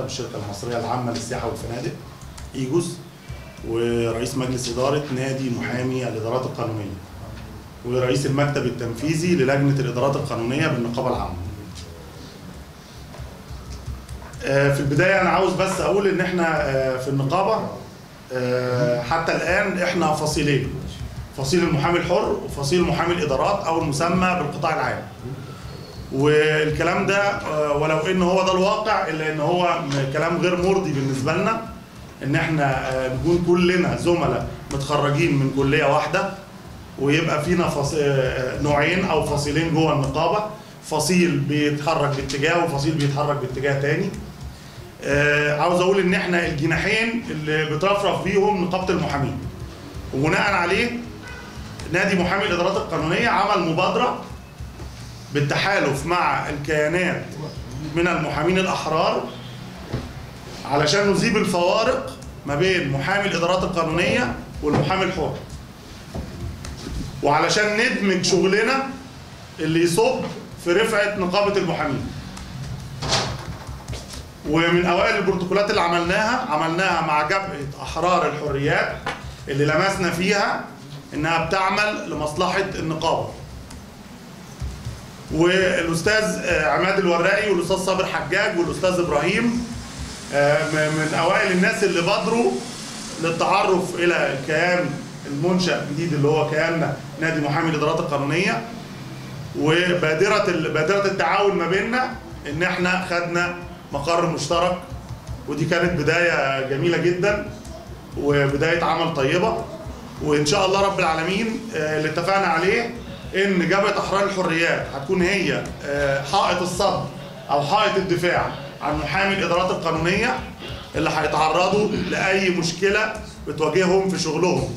الشركه المصريه العامه للسياحه والفنادق ايجوس ورئيس مجلس اداره نادي محامي الادارات القانونيه ورئيس المكتب التنفيذي للجنه الادارات القانونيه بالنقابه العامه. آه، في البدايه انا عاوز بس اقول ان احنا آه، في النقابه آه، حتى الان احنا فصيلين فصيل المحامي الحر وفصيل محامي الادارات او المسمى بالقطاع العام. والكلام ده آه، ولو ان هو ده الواقع الا ان هو م- كلام غير مرضي بالنسبه لنا ان احنا آه، نكون كلنا زملاء متخرجين من كليه واحده ويبقى فينا فص... آه، نوعين او فصيلين جوه النقابه فصيل بيتحرك باتجاه وفصيل بيتحرك باتجاه تاني آه، عاوز اقول ان احنا الجناحين اللي بترفرف بيهم نقابه المحامين وبناء عليه نادي محامي الادارات القانونيه عمل مبادره بالتحالف مع الكيانات من المحامين الاحرار علشان نذيب الفوارق ما بين محامي الادارات القانونيه والمحامي الحر وعلشان ندمج شغلنا اللي يصب في رفعه نقابه المحامين ومن اوائل البروتوكولات اللي عملناها عملناها مع جبهه احرار الحريات اللي لمسنا فيها انها بتعمل لمصلحه النقابه والاستاذ آه، عماد الوراقي والاستاذ صابر حجاج والاستاذ ابراهيم آه، م- من اوائل الناس اللي بادروا للتعرف الى الكيان المنشا الجديد اللي هو كياننا نادي محامي الادارات القانونيه وبادره ال- بادره التعاون ما بيننا ان احنا خدنا مقر مشترك ودي كانت بدايه جميله جدا وبدايه عمل طيبه وان شاء الله رب العالمين آه، اللي اتفقنا عليه ان جبهه احرار الحريات هتكون هي آه، حائط الصد او حائط الدفاع عن محامي الادارات القانونيه اللي هيتعرضوا لاي مشكله بتواجههم في شغلهم.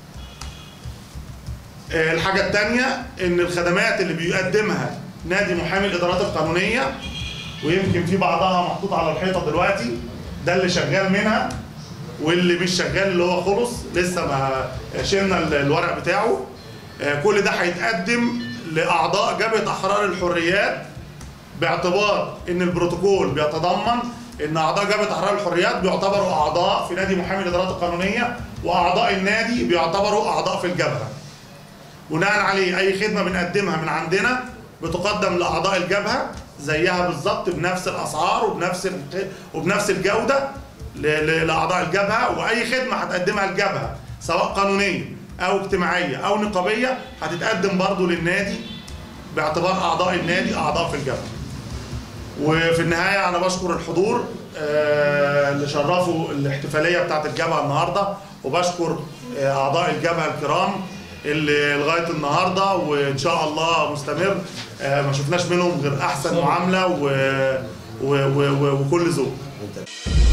آه، الحاجه الثانيه ان الخدمات اللي بيقدمها نادي محامي الادارات القانونيه ويمكن في بعضها محطوط على الحيطه دلوقتي ده اللي شغال منها واللي مش شغال اللي هو خلص لسه ما شلنا ال- الورق بتاعه آه، كل ده هيتقدم لاعضاء جبهه احرار الحريات باعتبار ان البروتوكول بيتضمن ان اعضاء جبهه احرار الحريات بيعتبروا اعضاء في نادي محامي الادارات القانونيه واعضاء النادي بيعتبروا اعضاء في الجبهه بناء عليه اي خدمه بنقدمها من عندنا بتقدم لاعضاء الجبهه زيها بالظبط بنفس الاسعار وبنفس ال- وبنفس الجوده ل- ل- لاعضاء الجبهه واي خدمه هتقدمها الجبهه سواء قانونيه او اجتماعيه او نقابيه هتتقدم برضو للنادي باعتبار اعضاء النادي اعضاء في الجبهه وفي النهايه انا بشكر الحضور آه، اللي شرفوا الاحتفاليه بتاعت الجبهه النهارده وبشكر آه، اعضاء الجبهه الكرام اللي لغايه النهارده وان شاء الله مستمر آه، ما شفناش منهم غير احسن معامله و... و... و... و... وكل ذوق